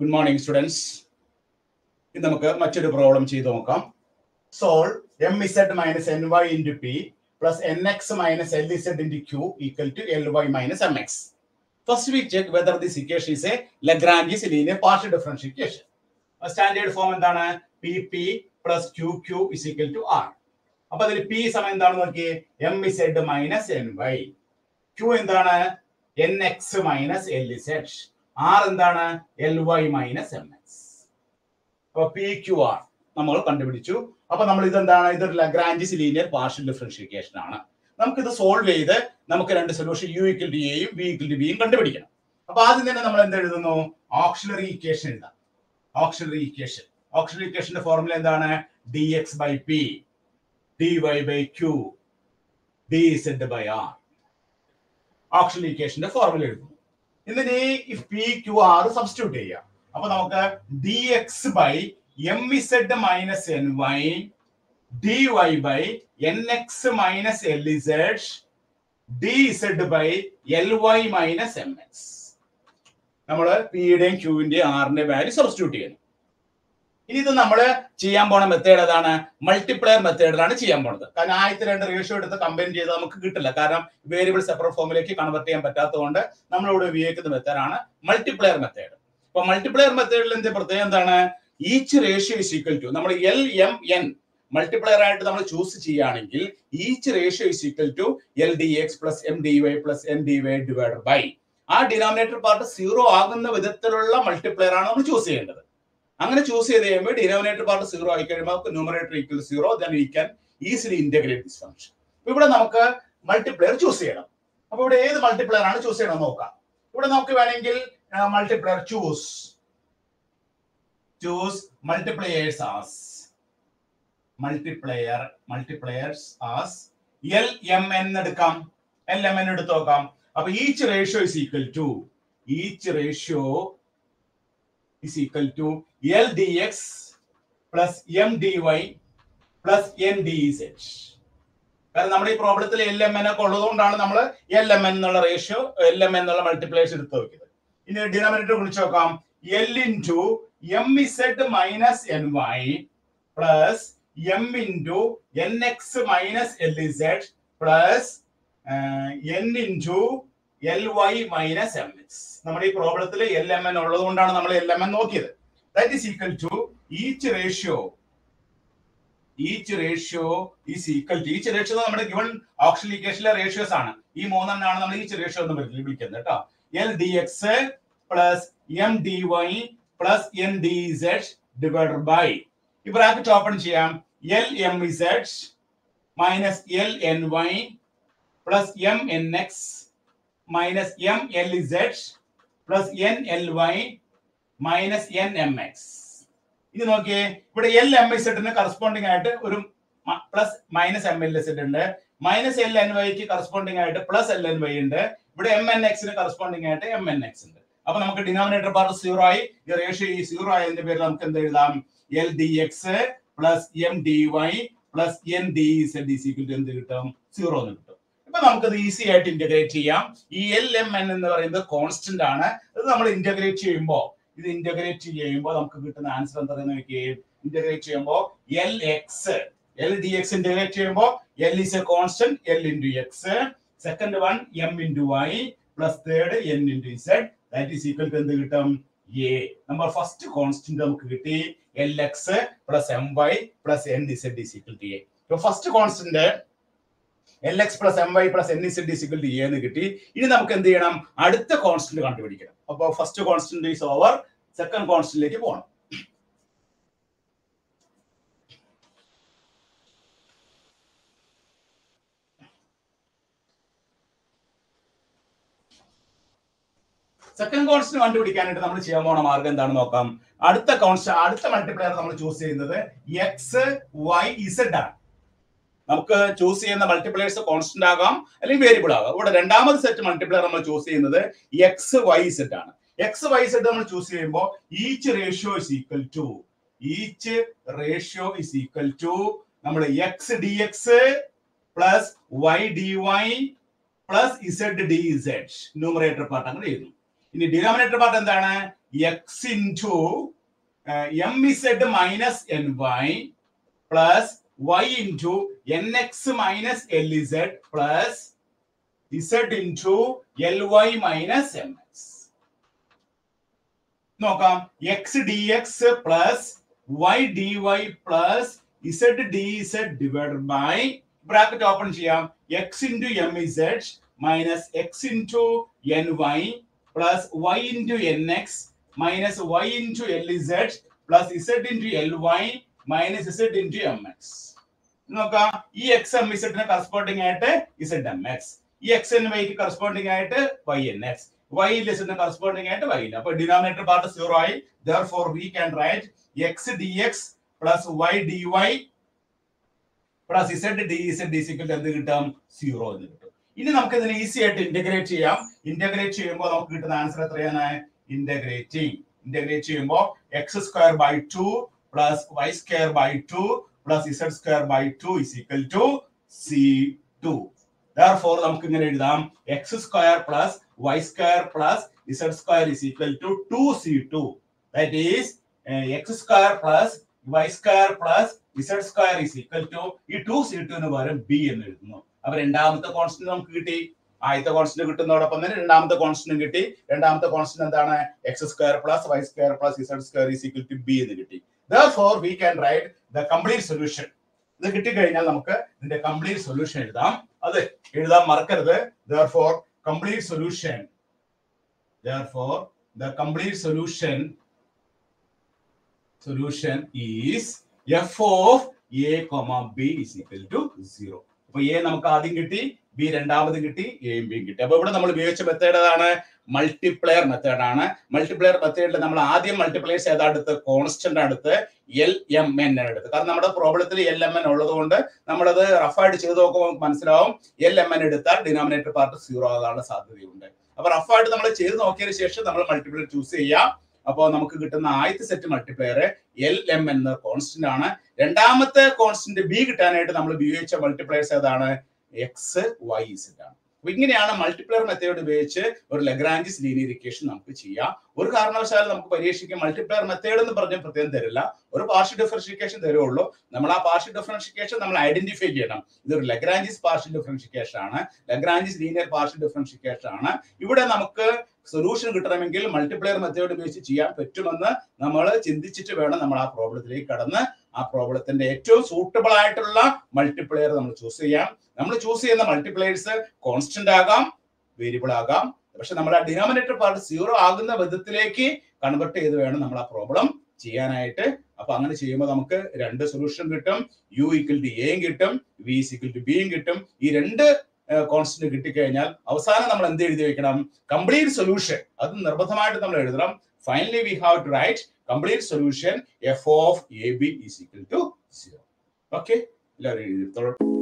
good morning students ഇത് നമുക്ക് മറ്റൊരു പ്രോബ്ലം ചെയ്ത് നോക്കാം sol M Z minus N Y into P plus N X minus L Z into Q equal to L Y minus M X first we check whether this equation is a Lagrange's linear partial differential equation standard form എന്താണ് P P plus Q Q is equal to R അപ്പൊ അതിൽ P സമയം എന്താണ് നോക്കിയേ M Z minus N Y Q എന്താണ് N X minus L Z R എന്താണ് L Y minus M X അപ്പൊ P Q R നമ്മൾ കണ്ടുപിടിച്ചു അപ്പൊ നമ്മൾ ഇതെന്താണ് ഇതൊരു ലഗ്രാൻഡിസ് ലീനിയർ പാർഷ്യൽ ഡിഫറൻഷിയേഷൻ ആണ് നമുക്ക് ഇത് സോൾവ് ചെയ്ത് നമുക്ക് രണ്ട് സൊല്യൂഷൻ യു ഇക്വൽ ടു എയും വി ഇക്വൽ ടു ബിയും കണ്ടുപിടിക്കണം അപ്പൊ ആദ്യം തന്നെ നമ്മൾ എന്ത് എഴുതുന്നു ഓക്സിലറി ഇക്വേഷൻ എഴുതാം ഓക്സിലറി ഇക്വേഷൻ ഓക്സിലറി ഇക്വേഷന്റെ ഫോർമുല എന്താണ് D X by P D Y by Q D Z by R auxiliary ഇക്വേഷന്റെ ഫോർമുല എഴുതുന്നു എന്നിട്ട് ഈ പി ക്യു ആർ സബ്സ്റ്റിറ്റ്യൂട്ട് ചെയ്യാം അപ്പൊ നമുക്ക് D X by M Z minus N Y D Y by N X minus L Z D Z by L Y minus M X നമ്മൾ പിയുടെയും ക്യൂവിന്റെയും ആറിന്റെ വാല്യൂ സബ്സ്റ്റിറ്റ്യൂട്ട് ചെയ്യണം ഇനി ഇത് നമ്മൾ ചെയ്യാൻ പോണ മെത്തേഡ് ഏതാണ് മൾട്ടിപ്ലയർ മെത്തേഡിലാണ് ചെയ്യാൻ പോണത് കാരണം ആദ്യത്തെ രണ്ട് റേഷ്യോ എടുത്ത് കമ്പൈൻ ചെയ്ത് നമുക്ക് കിട്ടില്ല കാരണം വേരിയബിൾ സെപ്പറേറ്റ് ഫോമിലേക്ക് കൺവെർട്ട് ചെയ്യാൻ പറ്റാത്തതുകൊണ്ട് നമ്മളിവിടെ ഉപയോഗിക്കുന്ന മെത്തേഡാണ് മൾട്ടിപ്ലയർ മെത്തേഡ് അപ്പൊ മൾട്ടിപ്ലയർ മെത്തേഡിൽ എന്ത് പ്രത്യേകം എന്താണ് each ratio is equal to നമ്മൾ എൽ എം എൻ മൾട്ടിപ്ലയർ ആയിട്ട് നമ്മൾ ചൂസ് ചെയ്യുകയാണെങ്കിൽ each ratio is equal to L D X plus M D Y plus N D Y divide by ആ ഡിനോമിനേറ്റർ പാർട്ട് സീറോ ആകുന്ന വിധത്തിലുള്ള multiplier ആണ് നമ്മൾ choose ചെയ്യേണ്ടത് അങ്ങനെ ചൂസ് ചെയ്ത് കഴിയുമ്പോൾ ഡിനോമിനേറ്റർ പാർട്ട് സീറോ ആയി കഴിയുമ്പോൾ numerator equal zero then we can easily integrate this function ഇവിടെ നമുക്ക് മൾട്ടിപ്ലയർ ചൂസ് ചെയ്യണം അപ്പൊ ഇവിടെ ഏത് മൾട്ടിപ്ലയർ ആണ് ചൂസ് ചെയ്യണം നോക്കാം ഇവിടെ നമുക്ക് വേണമെങ്കിൽ multiplier choose choose multipliers as multiplier multipliers as L M N എടുക്കാം എൽ എം എൻ എടുത്ത് നോക്കാം അപ്പൊ each ratio is equal to each ratio is equal to L D X plus M D Y plus N D Z കാരണം നമ്മുടെ ഈ പ്രോബ്ലത്തിൽ L M N ഒക്കെ ഉള്ളതുകൊണ്ടാണ് നമ്മൾ എൽ എം എൻ എന്നുള്ള റേഷ്യോ എൽ എം എൻ എന്നുള്ള multiplication എടുത്ത് നോക്കിയത് ഇനി ഡിനോമിനേറ്റർ വിളിച്ചു നോക്കാം L into M Z minus N Y plus M into N X minus L Z plus N into L Y minus M X നമ്മുടെ ഈ പ്രോബ്ലത്തിൽ എൽ എം എൻ ഉള്ളത് കൊണ്ടാണ് നമ്മൾ എൽ എം എൻ നോക്കിയത് that is equal to each ratio each ratio is equal to each ratio നമ്മുടെ given option ഇക്വേഷനിലെ ratios ആണ് ഈ മൂന്നെണ്ണാണ് നമ്മൾ ഈച്ച് റേഷ്യോ എന്ന് വിളിക്കുന്നത് കേട്ടോ L D X plus M D Y plus N D Z divide by ഈ ബ്രാക്കറ്റ് ഓപ്പൺ ചെയ്യാം L M Z minus L N Y plus M N X minus M L Z plus N L Y minus N M X ഇത് നോക്കിയേ ഇവിടെ L M I സെറ്റിന് corresponding ആയിട്ട് ഒരു plus minus M L Z ഉണ്ട് minus L N വൈക്ക് corresponding ആയിട്ട് plus L N Y ഉണ്ട് ഇവിടെ എം എൻ എക്സിന് കറസ്പോണ്ടിങ് ആയിട്ട് എം എൻ എക്സ് ഉണ്ട് അപ്പൊ നമുക്ക് ഡിനോമിനേറ്റർ പാർട്ട് സീറോ ആയി ഈ റേഷ്യോ ഈ സീറോ ആയതിന്റെ പേരിൽ നമുക്ക് എന്ത് എഴുതാം L D X plus M D Y plus N D Z is equal to എന്ത് കിട്ടും സീറോ എന്ന് കിട്ടും ഇപ്പൊ നമുക്കത് ഈസി ആയിട്ട് ഇന്റഗ്രേറ്റ് ചെയ്യാം ഈ എൽ എം എൻ എന്ന് പറയുന്നത് കോൺസ്റ്റന്റ് ആണ് ഇത് നമ്മൾ ഇന്റഗ്രേറ്റ് ചെയ്യുമ്പോൾ ഇത് ഇന്റഗ്രേറ്റ് ചെയ്യുമ്പോൾ നമുക്ക് കിട്ടുന്ന ആൻസർ എന്താ നോക്കിയേ ഇന്റഗ്രേറ്റ് ചെയ്യുമ്പോൾ L X L D X integrate ചെയ്യുമ്പോൾ L is a constant L into X second one M into Y plus third N into Z that is equal to എന്ത് കിട്ടും എ നമ്പർ ഫസ്റ്റ് കോൺസ്റ്റന്റ് നമുക്ക് കിട്ടി L X plus M Y plus N Z is equal to a ഇപ്പൊ first constant L X plus M Y plus N Z is equal to a എന്ന് കിട്ടി ഇനി നമുക്ക് എന്ത് ചെയ്യണം അടുത്ത കോൺസ്റ്റന്റ് കണ്ടുപിടിക്കണം അപ്പോൾ first constant is over second കോൺസ്റ്റന്റിലേക്ക് പോകണം സെക്കൻഡ് കോൺസ്റ്റന്റ് കണ്ടുപിടിക്കാനായിട്ട് നമ്മൾ ചെയ്യാൻ പോണ മാർഗം എന്താണെന്ന് നോക്കാം അടുത്ത കോൺസ്റ്റ് അടുത്ത മൾട്ടിപ്ലയർ നമ്മൾ ചൂസ് ചെയ്യുന്നത് എക്സ് വൈ ഇസഡ് ആണ് നമുക്ക് ചൂസ് ചെയ്യുന്ന മൾട്ടിപ്ലയേഴ്സ് കോൺസ്റ്റന്റ് ആകാം അല്ലെങ്കിൽ വേരിയബിൾ ആകാം ഇവിടെ രണ്ടാമത് സെറ്റ് മൾട്ടിപ്ലയർ നമ്മൾ ചൂസ് ചെയ്യുന്നത് എക്സ് വൈ സെറ്റ് ആണ് എക്സ് വൈ സെറ്റ് നമ്മൾ ചൂസ് ചെയ്യുമ്പോൾ each ratio is equal to each ratio is equal to നമ്മൾ x d X plus y D Y plus z d z numerator part അങ്ങനെ എഴുതും ഇനി denominator part എന്താണ് x into M Z minus N Y plus y into N X minus L Z plus z into L Y minus M x നോക്കാം x d X plus y D Y plus z D z divide by bracket open ചെയ്യാം x into M Z minus x into n Y plus y into N X minus y into l Z plus z into L Y minus z into m x നോക്കാം ഈ x m ഇസെഡിന് corresponding ആയിട്ട് z m x ഈ x n വൈക്ക് corresponding ആയിട്ട് y n x y ലെസിന് corresponding ആയിട്ട് y അപ്പൊ ഡിനോമിനേറ്റർ പാർട്ട് സീറോ ആയി therefore we can write x d X plus y D Y plus z D z d സിക്കൽ എന്ത് കിട്ടാം സീറോ എന്ന് കിട്ടും ഇനി നമുക്ക് ഇതിനെ ഈസി ആയിട്ട് ഇന്റഗ്രേറ്റ് ചെയ്യാം ഇന്റഗ്രേറ്റ് ചെയ്യുമ്പോൾ നമുക്ക് കിട്ടുന്ന ആൻസർ എത്രയാണ് ഇന്റഗ്രേറ്റിംഗ് ഇന്റഗ്രേറ്റ് ചെയ്യുമ്പോൾ x square by two plus y square by two plus z square by two is equal to c two therefore നമുക്ക് ഇങ്ങനെ എഴുതാം x square plus y square plus z square is equal to two c two that is x square plus y square plus z square is equal to ഈ two c ടുന് പകരം b എന്ന് എഴുതുന്നു അപ്പൊ രണ്ടാമത്തെ കോൺസ്റ്റന്റ് നമുക്ക് കിട്ടി ആദ്യത്തെ കോൺസ്റ്റന്റ് കിട്ടുന്നതോടൊപ്പം തന്നെ രണ്ടാമത്തെ കോൺസ്റ്റന്റ് കിട്ടി രണ്ടാമത്തെ കോൺസ്റ്റന്റ് എന്താണ് x square plus y square plus z square is equal to b എന്ന് കിട്ടി therefore we can write the complete solution ഇത് കിട്ടിക്കഴിഞ്ഞാൽ നമുക്ക് ഇതിന്റെ കംപ്ലീറ്റ് സൊല്യൂഷൻ എഴുതാം അത് എഴുതാൻ മറക്കരുത് therefore complete solution therefore the complete solution solution is f of a comma b is equal to 0 അപ്പൊ എ നമുക്ക് ആദ്യം കിട്ടി ബി രണ്ടാമത് കിട്ടി എയും ബിയും കിട്ടി അപ്പൊ ഇവിടെ നമ്മൾ ഉപയോഗിച്ച മെത്തേഡ് ഏതാണ് മൾട്ടിപ്ലെയർ മെത്തേഡ് ആണ് മൾട്ടിപ്ലെയർ മെത്തേഡിൽ നമ്മൾ ആദ്യം മൾട്ടിപ്ലൈസ് ചെയ്ത അടുത്ത് കോൺസ്റ്റന്റ് അടുത്ത് എൽ എം എൻ എടുത്ത് കാരണം നമ്മുടെ പ്രോബ്ലത്തിൽ എൽ എം എൻ ഉള്ളത് കൊണ്ട് നമ്മളത് റഫായിട്ട് ചെയ്ത് നോക്കുമ്പോൾ നമുക്ക് മനസ്സിലാവും എൽ എം എൻ എടുത്താൽ ഡിനോമിനേറ്റർ പാർട്ട് സീറോ ആകാനുള്ള സാധ്യതയുണ്ട് അപ്പൊ റഫായിട്ട് നമ്മൾ ചെയ്ത് നോക്കിയതിനു ശേഷം നമ്മൾ മൾട്ടിപ്ലൈർ ചൂസ് ചെയ്യാം അപ്പോൾ നമുക്ക് കിട്ടുന്ന ആദ്യത്തെ സെറ്റ് മൾട്ടിപ്ലയർ എൽ എം എന്ന കോൺസ്റ്റന്റ് ആണ് രണ്ടാമത്തെ കോൺസ്റ്റന്റ് ബി കിട്ടാനായിട്ട് നമ്മൾ ഉപയോഗിച്ച മൾട്ടിപ്ലയേഴ്സ് ഏതാണ് എക്സ് വൈ സെറ്റ് ആണ് അപ്പൊ ഇങ്ങനെയാണ് മൾട്ടിപ്ലയർ മെത്തേഡ് ഉപയോഗിച്ച് ഒരു ലഗ്രാഞ്ചിസ് ലീനിയർ ഇക്വേഷൻ നമുക്ക് ചെയ്യാം ഒരു കാരണവശാലും നമുക്ക് പരീക്ഷിക്കാൻ മൾട്ടിപ്ലയർ മെത്തേഡ് എന്ന് പറഞ്ഞ പ്രത്യേകം തരില്ല ഒരു പാർഷ്യൽ ഡിഫറൻഷിക്കേഷൻ തരുള്ളൂ നമ്മൾ ആ പാർഷ്യൽ ഡിഫറൻഷിക്കേഷൻ നമ്മൾ ഐഡന്റിഫൈ ചെയ്യണം ഇതൊരു ലഗ്രാഞ്ചിസ് പാർഷ്യൽ ഡിഫറൻഷിക്കേഷൻ ആണ് ലഗ്രാഞ്ചിസ് ലീനിയർ പാർഷ്യൽ ഡിഫറൻഷിക്കേഷൻ ആണ് ഇവിടെ നമുക്ക് സൊല്യൂഷൻ കിട്ടണമെങ്കിൽ മൾട്ടിപ്ലയർ മെത്തേഡ് ഉപയോഗിച്ച് ചെയ്യാൻ പറ്റുമെന്ന് നമ്മൾ ചിന്തിച്ചിട്ട് വേണം നമ്മൾ ആ പ്രോബ്ലത്തിലേക്ക് കടന്ന് ആ പ്രോബ്ലത്തിന്റെ ഏറ്റവും സൂട്ടബിൾ ആയിട്ടുള്ള മൾട്ടിപ്ലയർ നമ്മൾ ചൂസ് ചെയ്യാം നമ്മൾ ചൂസ് ചെയ്യുന്ന മൾട്ടിപ്ലയേഴ്സ് കോൺസ്റ്റന്റ് ആകാം വേരിയബിൾ ആകാം പക്ഷെ നമ്മൾ ആ ഡിനോമിനേറ്റർ പാർട്ട് സീറോ ആകുന്ന വിധത്തിലേക്ക് കൺവെർട്ട് ചെയ്ത് വേണം നമ്മൾ ആ പ്രോബ്ലം ചെയ്യാനായിട്ട് അപ്പൊ അങ്ങനെ ചെയ്യുമ്പോൾ നമുക്ക് രണ്ട് സൊല്യൂഷൻ കിട്ടും യു ഈക്വൽ ടു എയും കിട്ടും വി ഈക്വൽ ടു ബിയും കിട്ടും ഈ രണ്ട് കോൺസ്റ്റന്റ് കിട്ടിക്കഴിഞ്ഞാൽ അവസാനം നമ്മൾ എന്ത് എഴുതി വെക്കണം കംപ്ലീറ്റ് സൊല്യൂഷൻ അത് നിർബന്ധമായിട്ട് നമ്മൾ എഴുതണം finally we have to write complete solution f of a b is equal to zero okay എല്ലാവരും എഴുതിത്തോളൂ